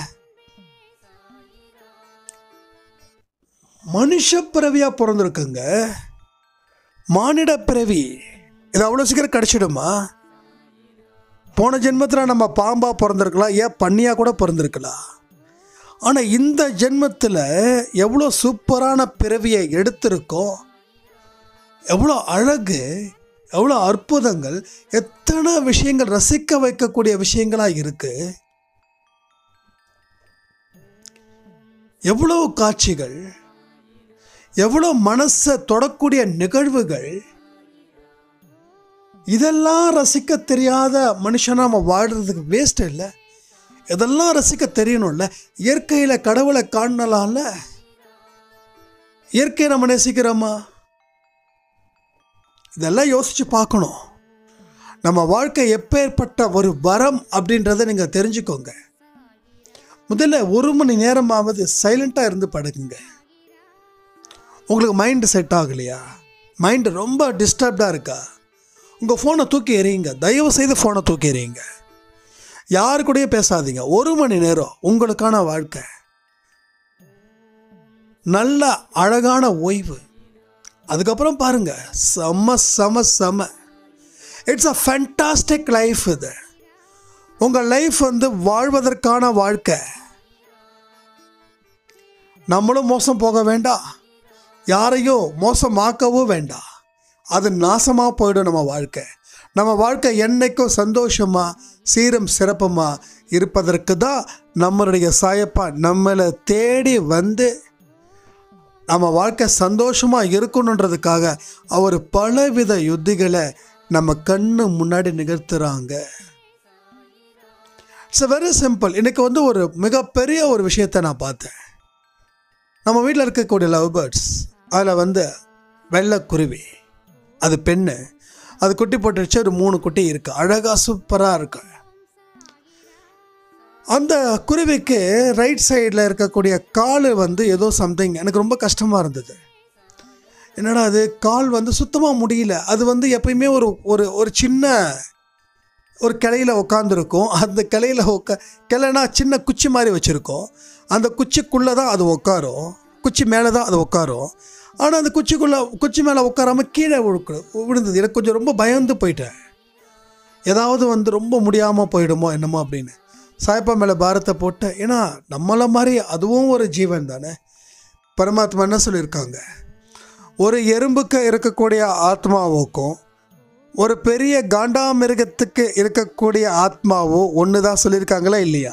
மனுஷ பிறவியாக பிறந்திருக்குங்க மானிட பிறவி இது அவ்வளோ சீக்கிரம் கிடச்சிடுமா போன ஜென்மத்தில் நம்ம பாம்பாக பிறந்திருக்கலாம் ஏன் பண்ணியாக கூட பிறந்திருக்கலாம் ஆனால் இந்த ஜென்மத்தில் எவ்வளோ சூப்பரான பிறவியை எடுத்திருக்கோம் எவ்வளோ அழகு எவ்வளோ அற்புதங்கள் எத்தனை விஷயங்கள் ரசிக்க வைக்கக்கூடிய விஷயங்களாக இருக்கு எவ்வளோ காட்சிகள் எவ்வளோ மனசை தொடக்கூடிய நிகழ்வுகள் இதெல்லாம் ரசிக்க தெரியாத மனுஷனா நம்ம வாழ்றதுக்கு வேஸ்ட் இல்லை இதெல்லாம் ரசிக்க தெரியணும்ல இயற்கையில் கடவுளை காணலாம்ல இயற்கையை நம்ம நேசிக்கிறோமா இதெல்லாம் யோசிச்சு பார்க்கணும் நம்ம வாழ்க்கை எப்பேற்பட்ட ஒரு வரம் அப்படின்றத நீங்கள் தெரிஞ்சுக்கோங்க முதல்ல ஒரு மணி நேரமாவது சைலண்ட்டாக இருந்து படுக்குங்க உங்களுக்கு மைண்டு செட் ஆகலையா மைண்டு ரொம்ப டிஸ்டர்ப்டாக இருக்கா உங்கள் ஃபோனை தூக்கி எறியுங்க தயவு செய்து ஃபோனை தூக்கி எறியுங்க யாரு கூடயே பேசாதீங்க ஒரு மணி நேரம் உங்களுக்கான வாழ்க்கை நல்ல அழகான ஓய்வு அதுக்கப்புறம் பாருங்க செம செம செம இட்ஸ் அ ஃபேண்டாஸ்டிக் லைஃப் இது உங்கள் லைஃப் வந்து வாழ்வதற்கான வாழ்க்கை நம்மளும் மோசம் போக வேண்டாம் யாரையும் மோசமாக்கவும் வேண்டாம் அது நாசமாக போயிடும் நம்ம வாழ்க்கை நம்ம வாழ்க்கை என்னைக்கும் சந்தோஷமாக சீரும் சிறப்புமாக இருப்பதற்கு தான் நம்மளுடைய சாயப்பா நம்மளை தேடி வந்து நம்ம வாழ்க்கை சந்தோஷமாக இருக்கணுன்றதுக்காக அவர் பலவித யுத்திகளை நம்ம கண்ணு முன்னாடி நிகழ்த்துறாங்க இட்ஸ் வெரி சிம்பிள் இன்னைக்கு வந்து ஒரு மிகப்பெரிய ஒரு விஷயத்தை நான் பார்த்தேன் நம்ம வீட்டில் இருக்கக்கூடிய லவ் பேர்ட்ஸ் அதில் வந்து வெள்ளைக்குருவி அது பெண்ணு அது குட்டி போட்டுருச்சு ஒரு மூணு குட்டி இருக்கு அழகாக சூப்பராக இருக்கு அந்த குருவிக்கு ரைட் சைடில் இருக்கக்கூடிய கால் வந்து ஏதோ சம்திங் எனக்கு ரொம்ப கஷ்டமாக இருந்தது என்னடா அது கால் வந்து சுத்தமாக முடியல அது வந்து எப்பயுமே ஒரு ஒரு ஒரு சின்ன ஒரு கிளையில் உட்காந்துருக்கும் அந்த கிளையில் உட்கா கிளைனா சின்ன குச்சி மாதிரி வச்சுருக்கோம் அந்த குச்சிக்குள்ளே தான் அது உட்காரும் குச்சி மேலே தான் அது உட்காரும் ஆனால் அந்த குச்சிக்குள்ளே குச்சி மேலே உட்காராம கீழே விழுக்கு விழுந்தது எனக்கு கொஞ்சம் ரொம்ப பயந்து போயிட்டேன் ஏதாவது வந்து ரொம்ப முடியாமல் போயிடுமோ என்னமோ அப்படின்னு சாயப்பா மேலே பாரத்தை போட்டு ஏன்னா நம்மள மாதிரி அதுவும் ஒரு ஜீவன் தானே பரமாத்மா என்ன சொல்லியிருக்காங்க ஒரு எறும்புக்கு இருக்கக்கூடிய ஆத்மாவுக்கும் ஒரு பெரிய காண்டாமிருகத்துக்கு இருக்கக்கூடிய ஆத்மாவும் ஒன்று தான் சொல்லியிருக்காங்களா இல்லையா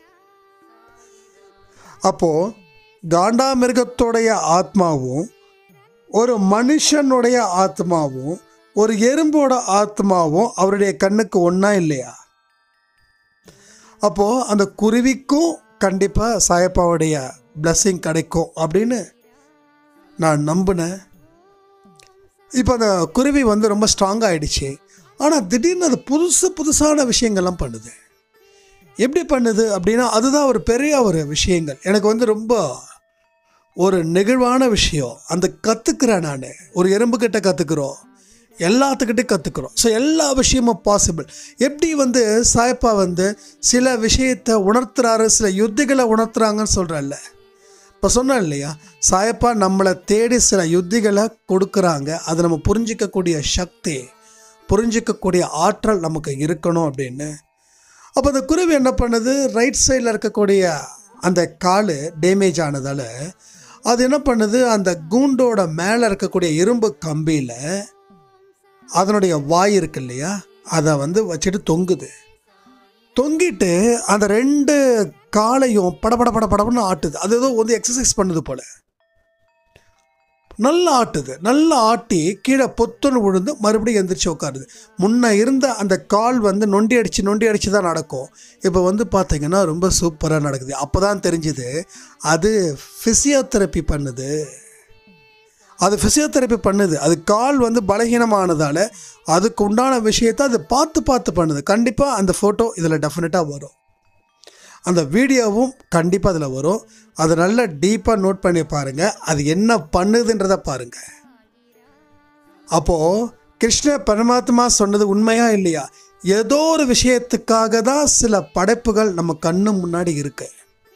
அப்போது காண்டாமிருகத்துடைய ஆத்மாவும் ஒரு மனுஷனுடைய ஆத்மாவும் ஒரு எறும்போட ஆத்மாவும் அவருடைய கண்ணுக்கு ஒன்றா இல்லையா அப்போது அந்த குருவிக்கும் கண்டிப்பாக சாயப்பாவுடைய blessing கிடைக்கும் அப்படின்னு நான் நம்பினேன் இப்போ அந்த குருவி வந்து ரொம்ப ஸ்ட்ராங் ஆயிடுச்சு ஆனால் திடீர்னு அது புதுசு புதுசான விஷயங்கள்லாம் பண்ணுது எப்படி பண்ணுது அப்படின்னா அதுதான் ஒரு பெரிய ஒரு விஷயங்கள் எனக்கு வந்து ரொம்ப ஒரு நெகிழ்வான விஷயம் அந்த கற்றுக்கிறேன் நான் ஒரு எறும்புக்கிட்ட கற்றுக்குறோம் எல்லாத்துக்கிட்டே கற்றுக்குறோம் ஸோ எல்லா விஷயமும் பாசிபிள் எப்படி வந்து சாயப்பா வந்து சில விஷயத்தை உணர்த்துறாரு சில யுத்திகளை உணர்த்துறாங்கன்னு சொல்கிறல்ல இப்போ இப்போ சொன்னேன் இல்லையா சாயப்பா நம்மளை தேடி சில யுத்திகளை கொடுக்குறாங்க அதை நம்ம புரிஞ்சிக்கக்கூடிய சக்தி புரிஞ்சிக்கக்கூடிய ஆற்றல் நமக்கு இருக்கணும் அப்படின்னு அப்போ அந்த குருவி என்ன பண்ணுது ரைட் சைடில் இருக்கக்கூடிய அந்த கால் டேமேஜ் ஆனதால் அது என்ன பண்ணுது அந்த கூண்டோட மேலே இருக்கக்கூடிய இரும்பு கம்பியில் அதனுடைய வாய் இருக்கு இல்லையா அதை வந்து வச்சுட்டு தொங்குது தொங்கிட்டு அந்த ரெண்டு காலையும் படபட பட படபடன்னு ஆட்டுது அது ஏதோ வந்து எக்ஸசைஸ் பண்ணுது போல நல்லா ஆட்டுது நல்லா ஆட்டி கீழே பொத்துன்னு விழுந்து மறுபடியும் எந்திரிச்சு உட்காருது முன்ன இருந்த அந்த கால் வந்து நொண்டி அடிச்சு நொண்டி அடிச்சு தான் நடக்கும் இப்போ வந்து பார்த்தீங்கன்னா ரொம்ப சூப்பராக நடக்குது அப்போ தான் தெரிஞ்சுது அது ஃபிசியோதெரப்பி பண்ணுது அது ஃபிசியோதெரப்பி பண்ணுது அது கால் வந்து பலகீனமானதால் அதுக்கு உண்டான விஷயத்தை அது பார்த்து பார்த்து பண்ணுது கண்டிப்பாக அந்த ஃபோட்டோ இதில் டெஃபினட்டாக வரும் அந்த வீடியோவும் கண்டிப்பாக அதில் வரும் அதை நல்லா டீப்பாக நோட் பண்ணி பாருங்கள் அது என்ன பண்ணுதுன்றதை பாருங்கள் அப்போது கிருஷ்ண பரமாத்மா சொன்னது உண்மையா இல்லையா ஏதோ ஒரு விஷயத்துக்காக தான் சில படைப்புகள் நம்ம கண்ணு முன்னாடி இருக்கு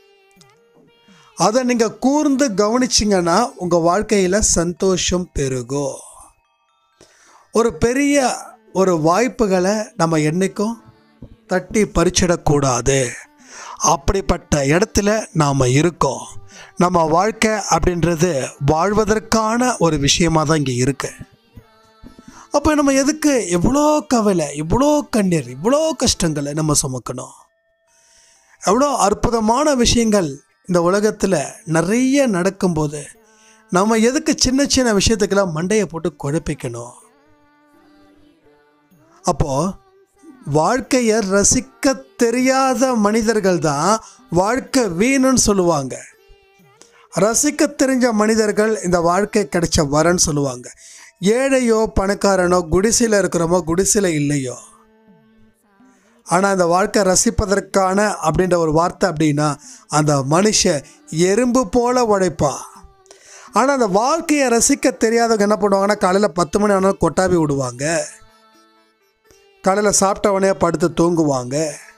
அதை நீங்கள் கூர்ந்து கவனிச்சிங்கன்னா உங்கள் வாழ்க்கையில் சந்தோஷம் பெருகும் ஒரு பெரிய ஒரு வாய்ப்புகளை நம்ம என்றைக்கும் தட்டி பறிச்சிடக்கூடாது அப்படிப்பட்ட இடத்துல நாம் இருக்கோம் நம்ம வாழ்க்கை அப்படின்றது வாழ்வதற்கான ஒரு விஷயமாக தான் இங்கே இருக்கு அப்போ நம்ம எதுக்கு எவ்வளோ கவலை இவ்வளோ கண்ணீர் இவ்வளோ கஷ்டங்களை நம்ம சுமக்கணும் எவ்வளோ அற்புதமான விஷயங்கள் இந்த உலகத்தில் நிறைய நடக்கும்போது நம்ம எதுக்கு சின்ன சின்ன விஷயத்துக்கெல்லாம் மண்டையை போட்டு குழப்பிக்கணும் அப்போது வாழ்க்கையை ரசிக்க தெரியாத மனிதர்கள் தான் வாழ்க்கை வீணுன்னு சொல்லுவாங்க ரசிக்க தெரிஞ்ச மனிதர்கள் இந்த வாழ்க்கை கிடைச்ச வரன்னு சொல்லுவாங்க ஏழையோ பணக்காரனோ குடிசையில் இருக்கிறோமோ குடிசையில் இல்லையோ ஆனால் அந்த வாழ்க்கை ரசிப்பதற்கான அப்படின்ற ஒரு வார்த்தை அப்படின்னா அந்த மனுஷன் எறும்பு போல உழைப்பா ஆனால் அந்த வாழ்க்கையை ரசிக்க தெரியாதவங்க என்ன பண்ணுவாங்கன்னா காலையில் பத்து மணி ஆனாலும் கொட்டாவி விடுவாங்க காலையில் சாப்பிட்டவனே படுத்து தூங்குவாங்க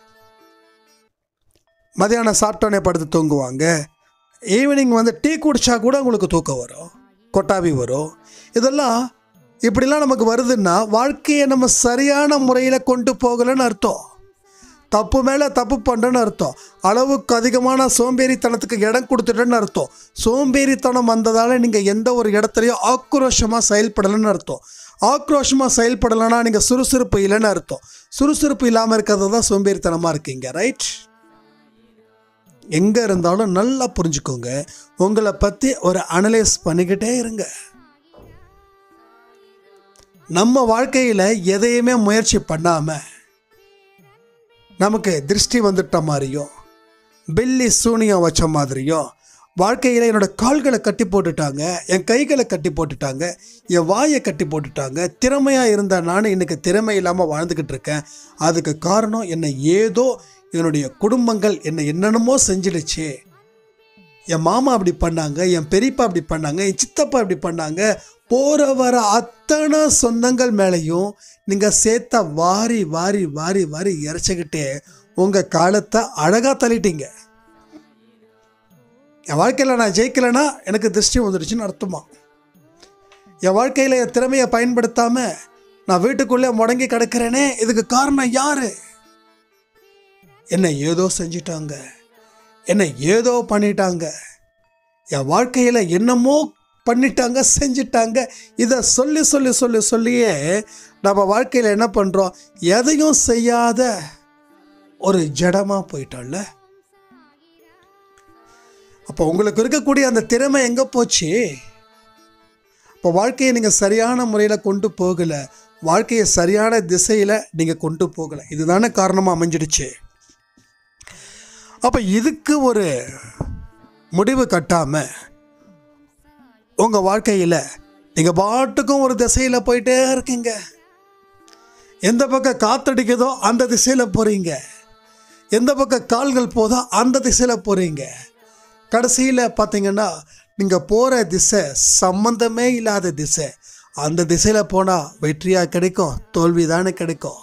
மதியானம் சாப்பிட்டவனே படுத்து தூங்குவாங்க ஈவினிங் வந்து டீ குடித்தா கூட உங்களுக்கு தூக்கம் வரும் கொட்டாவி வரும் இதெல்லாம் இப்படிலாம் நமக்கு வருதுன்னா வாழ்க்கையை நம்ம சரியான முறையில் கொண்டு போகலைன்னு அர்த்தம் தப்பு மேலே தப்பு பண்ணுறேன்னு அர்த்தம் அளவுக்கு அதிகமான சோம்பேறித்தனத்துக்கு இடம் கொடுத்துட்டேன்னு அர்த்தம் சோம்பேறித்தனம் வந்ததால் நீங்கள் எந்த ஒரு இடத்துலையும் ஆக்ரோஷமாக செயல்படலைன்னு அர்த்தம் ஆக்ரோஷமாக செயல்படலைன்னா நீங்கள் சுறுசுறுப்பு இல்லைன்னு அர்த்தம் சுறுசுறுப்பு இல்லாமல் இருக்கிறது தான் சோம்பேறித்தனமாக இருக்கீங்க ரைட் எங்கே இருந்தாலும் நல்லா புரிஞ்சுக்கோங்க உங்களை பற்றி ஒரு அனலைஸ் பண்ணிக்கிட்டே இருங்க நம்ம வாழ்க்கையில் எதையுமே முயற்சி பண்ணாமல் நமக்கு திருஷ்டி வந்துட்ட மாதிரியும் பில்லி சூனியம் வச்ச மாதிரியும் வாழ்க்கையில் என்னோட கால்களை கட்டி போட்டுட்டாங்க என் கைகளை கட்டி போட்டுட்டாங்க என் வாயை கட்டி போட்டுட்டாங்க திறமையாக இருந்த நான் இன்னைக்கு திறமை இல்லாமல் வாழ்ந்துக்கிட்டு இருக்கேன் அதுக்கு காரணம் என்னை ஏதோ என்னுடைய குடும்பங்கள் என்னை என்னென்னமோ செஞ்சிடுச்சு என் மாமா அப்படி பண்ணாங்க என் பெரியப்பா அப்படி பண்ணாங்க என் சித்தப்பா இப்படி பண்ணாங்க போகிற வர அத்தனை சொந்தங்கள் மேலேயும் நீங்கள் சேர்த்த வாரி வாரி வாரி வாரி இறைச்சிக்கிட்டே உங்கள் காலத்தை அழகாக தள்ளிட்டீங்க என் வாழ்க்கையில் நான் ஜெயிக்கலைன்னா எனக்கு திருஷ்டி வந்துடுச்சுன்னு அர்த்தமா என் வாழ்க்கையில் என் திறமையை பயன்படுத்தாமல் நான் வீட்டுக்குள்ளே முடங்கி கிடக்கிறேனே இதுக்கு காரணம் யாரு என்னை ஏதோ செஞ்சிட்டாங்க என்னை ஏதோ பண்ணிட்டாங்க என் வாழ்க்கையில் என்னமோ பண்ணிட்டாங்க செஞ்சிட்டாங்க இதை சொல்லி சொல்லி சொல்லி சொல்லியே நம்ம வாழ்க்கையில் என்ன பண்ணுறோம் எதையும் செய்யாத ஒரு ஜடமாக போயிட்டோம்ல அப்போ உங்களுக்கு இருக்கக்கூடிய அந்த திறமை எங்கே போச்சு இப்போ வாழ்க்கையை நீங்கள் சரியான முறையில் கொண்டு போகலை வாழ்க்கையை சரியான திசையில் நீங்கள் கொண்டு போகலை இதுதானே காரணமாக அமைஞ்சிடுச்சு அப்போ இதுக்கு ஒரு முடிவு கட்டாமல் உங்கள் வாழ்க்கையில் நீங்கள் பாட்டுக்கும் ஒரு திசையில் போயிட்டே இருக்கீங்க எந்த பக்கம் காத்தடிக்குதோ அந்த திசையில் போகிறீங்க எந்த பக்கம் கால்கள் போதோ அந்த திசையில் போகிறீங்க கடைசியில் பார்த்தீங்கன்னா நீங்கள் போகிற திசை சம்பந்தமே இல்லாத திசை அந்த திசையில் போனால் வெற்றியாக கிடைக்கும் தோல்வி தானே கிடைக்கும்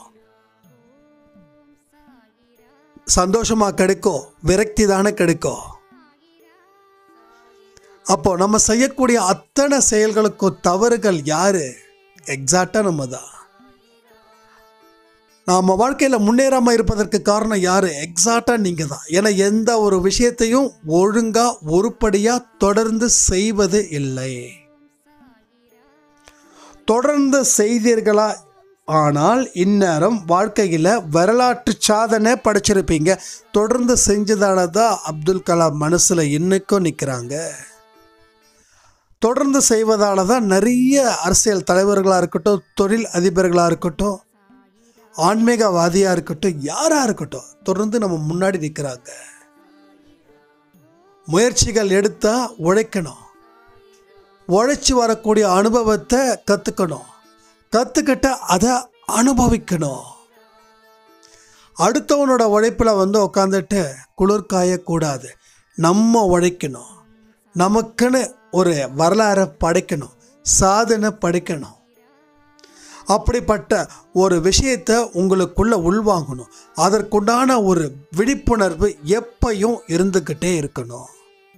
சந்தோஷமாக கிடைக்கும் விரக்தி தானே கிடைக்கும் அப்போ நம்ம செய்யக்கூடிய அத்தனை செயல்களுக்கும் தவறுகள் யாரு எக்ஸாக்டாக நம்ம தான் நாம வாழ்க்கையில் முன்னேறாமல் இருப்பதற்கு காரணம் யாரு எக்ஸாக்டாக நீங்கள் தான் ஏன்னா எந்த ஒரு விஷயத்தையும் ஒழுங்காக உருப்படியாக தொடர்ந்து செய்வது இல்லை தொடர்ந்து செய்தீர்களா ஆனால் இந்நேரம் வாழ்க்கையில் வரலாற்று சாதனை படைச்சிருப்பீங்க தொடர்ந்து செஞ்சதால தான் அப்துல் கலாம் மனசில் இன்னைக்கும் நிற்கிறாங்க தொடர்ந்து செய்வதால தான் நிறைய அரசியல் தலைவர்களாக இருக்கட்டும் தொழில் அதிபர்களாக இருக்கட்டும் ஆன்மீகவாதியாக இருக்கட்டும் யாராக இருக்கட்டும் தொடர்ந்து நம்ம முன்னாடி நிற்கிறாங்க முயற்சிகள் எடுத்தால் உழைக்கணும் உழைச்சி வரக்கூடிய அனுபவத்தை கற்றுக்கணும் கற்றுக்கிட்ட அதை அனுபவிக்கணும் அடுத்தவனோட உழைப்பில் வந்து உட்காந்துட்டு குளிர் காயக்கூடாது நம்ம உழைக்கணும் நமக்குன்னு ஒரு வரலாறை படைக்கணும் சாதனை படைக்கணும் அப்படிப்பட்ட ஒரு விஷயத்தை உங்களுக்குள்ள உள்வாங்கணும் அதற்குண்டான ஒரு விழிப்புணர்வு எப்பையும் இருந்துக்கிட்டே இருக்கணும்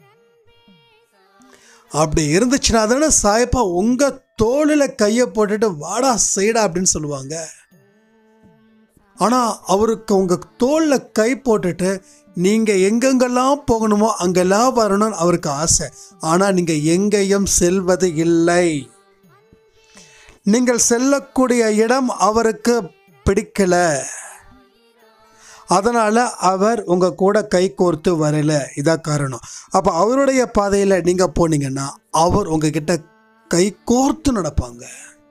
அப்படி இருந்துச்சுன்னா தானே சாயப்பா உங்க தோளில் கையை போட்டுட்டு வாடா செய்டா அப்படின்னு சொல்லுவாங்க ஆனால் அவருக்கு உங்க தோளில் கை போட்டுட்டு நீங்க எங்கெங்கெல்லாம் போகணுமோ அங்கெல்லாம் வரணும்னு அவருக்கு ஆசை ஆனால் நீங்க எங்கேயும் செல்வது இல்லை நீங்கள் செல்லக்கூடிய இடம் அவருக்கு பிடிக்கல அதனால அவர் உங்க கூட கை கோர்த்து வரல இதான் காரணம் அப்ப அவருடைய பாதையில நீங்க போனீங்கன்னா அவர் உங்ககிட்ட கை கோர்த்து நடப்பாங்க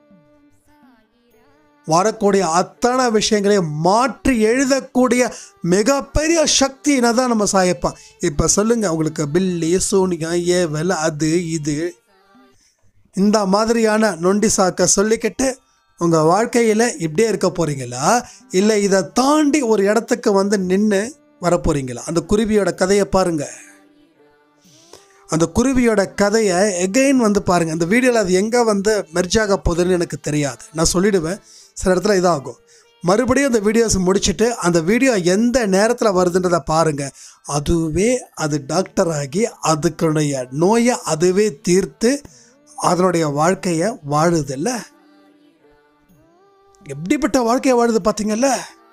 வரக்கூடிய அத்தனை விஷயங்களையும் மாற்றி எழுதக்கூடிய மிகப்பெரிய சக்தியினை தான் நம்ம சாயப்பான் இப்போ சொல்லுங்க உங்களுக்கு பில்லி சூனியம் ஏவல் அது இது இந்த மாதிரியான நொண்டி சாக்க சொல்லிக்கிட்டு உங்கள் வாழ்க்கையில் இப்படியே இருக்க போகிறீங்களா இல்லை இதை தாண்டி ஒரு இடத்துக்கு வந்து நின்று வரப்போகிறீங்களா அந்த குருவியோட கதையை பாருங்க அந்த குருவியோட கதையை எகைன் வந்து பாருங்கள் அந்த வீடியோவில் அது எங்கே வந்து மெர்ஜாக போகுதுன்னு எனக்கு தெரியாது நான் சொல்லிடுவேன் சில இடத்துல இதாகும் மறுபடியும் அந்த வீடியோஸ் முடிச்சுட்டு அந்த வீடியோ எந்த நேரத்தில் வருதுன்றதை பாருங்கள் அதுவே அது டாக்டர் ஆகி அதுக்குடைய நோயை அதுவே தீர்த்து அதனுடைய வாழ்க்கையை வாழுதில்ல எப்படிப்பட்ட வாழ்க்கையை வாழுது பார்த்தீங்கல்ல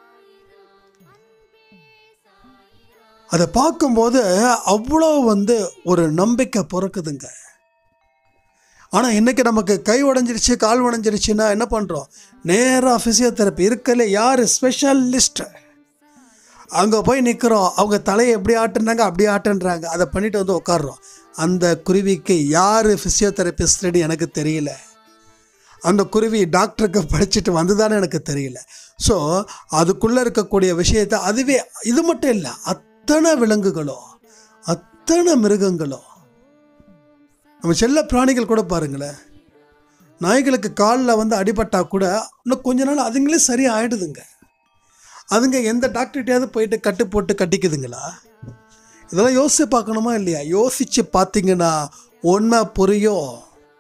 அதை பார்க்கும்போது அவ்வளோ வந்து ஒரு நம்பிக்கை பிறக்குதுங்க ஆனால் இன்னைக்கு நமக்கு கை உடஞ்சிருச்சு கால் உடஞ்சிருச்சுன்னா என்ன பண்ணுறோம் நேராக ஃபிசியோதெரப்பி இருக்கல யார் ஸ்பெஷலிஸ்ட் அங்கே போய் நிற்கிறோம் அவங்க தலையை எப்படி ஆட்டுனாங்க அப்படி ஆட்டுன்றாங்க அதை பண்ணிட்டு வந்து உட்காடுறோம் அந்த குருவிக்கு யார் ஃபிசியோதெரபிஸ்ட்னு எனக்கு தெரியல அந்த குருவி டாக்டருக்கு படிச்சுட்டு வந்ததானே எனக்கு தெரியல ஸோ அதுக்குள்ளே இருக்கக்கூடிய விஷயத்தை அதுவே இது மட்டும் இல்லை அத்தனை விலங்குகளோ அத்தனை மிருகங்களோ நம்ம செல்ல பிராணிகள் கூட பாருங்களேன் நாய்களுக்கு காலில் வந்து அடிபட்டா கூட இன்னும் கொஞ்ச நாள் அதுங்களே சரியாக ஆயிடுதுங்க அதுங்க எந்த டாக்டர்கிட்டயாவது போயிட்டு கட்டு போட்டு கட்டிக்குதுங்களா இதெல்லாம் யோசிச்சு பார்க்கணுமா இல்லையா யோசிச்சு பார்த்தீங்கன்னா உண்மை புரியும்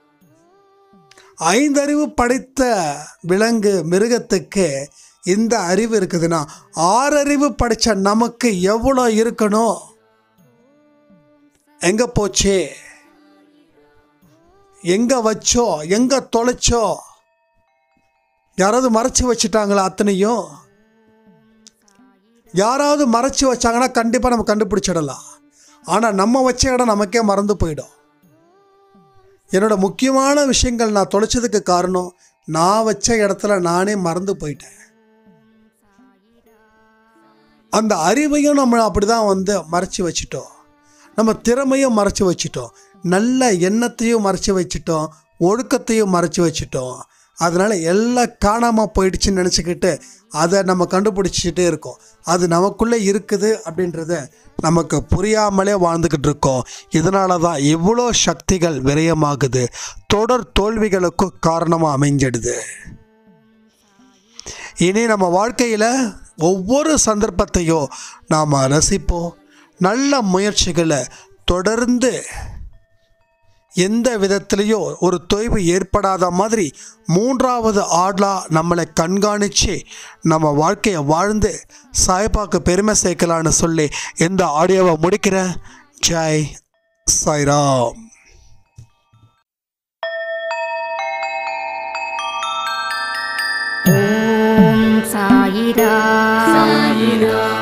ஐந்தறிவு படைத்த விலங்கு மிருகத்துக்கு இந்த அறிவு இருக்குதுன்னா ஆறறிவு படைச்ச நமக்கு எவ்வளோ இருக்கணும் எங்க போச்சு எங்க வச்சோ எங்க தொலைச்சோ யாராவது மறைச்சு வச்சுட்டாங்களா அத்தனையும் யாராவது மறைச்சு வச்சாங்கன்னா கண்டிப்பாக நம்ம கண்டுபிடிச்சிடலாம் ஆனால் நம்ம வச்ச இடம் நமக்கே மறந்து போயிடும் என்னோட முக்கியமான விஷயங்கள் நான் தொலைச்சதுக்கு காரணம் நான் வச்ச இடத்துல நானே மறந்து போயிட்டேன் அந்த அறிவையும் நம்ம அப்படிதான் வந்து மறைச்சி வச்சிட்டோம் நம்ம திறமையும் மறைச்சி வச்சிட்டோம் நல்ல எண்ணத்தையும் மறைச்சி வச்சிட்டோம் ஒழுக்கத்தையும் மறைச்சி வச்சிட்டோம் அதனால எல்லாம் காணாமல் போயிடுச்சுன்னு நினச்சிக்கிட்டு அதை நம்ம கண்டுபிடிச்சிட்டே இருக்கோம் அது நமக்குள்ளே இருக்குது அப்படின்றத நமக்கு புரியாமலே வாழ்ந்துக்கிட்டு இருக்கோம் இதனால தான் இவ்வளோ சக்திகள் விரயமாகுது தொடர் தோல்விகளுக்கும் காரணமாக அமைஞ்சிடுது இனி நம்ம வாழ்க்கையில் ஒவ்வொரு சந்தர்ப்பத்தையும் நாம் ரசிப்போம் நல்ல முயற்சிகளை தொடர்ந்து எந்த விதத்திலையும் ஒரு தொய்வு ஏற்படாத மாதிரி மூன்றாவது ஆடலா நம்மளை கண்காணித்து நம்ம வாழ்க்கையை வாழ்ந்து சாய்பாக்கு பெருமை சேர்க்கலான்னு சொல்லி இந்த ஆடியோவை முடிக்கிறேன் ஜெய் சாய்ராம் ஓம் சாயிரா சாயிரா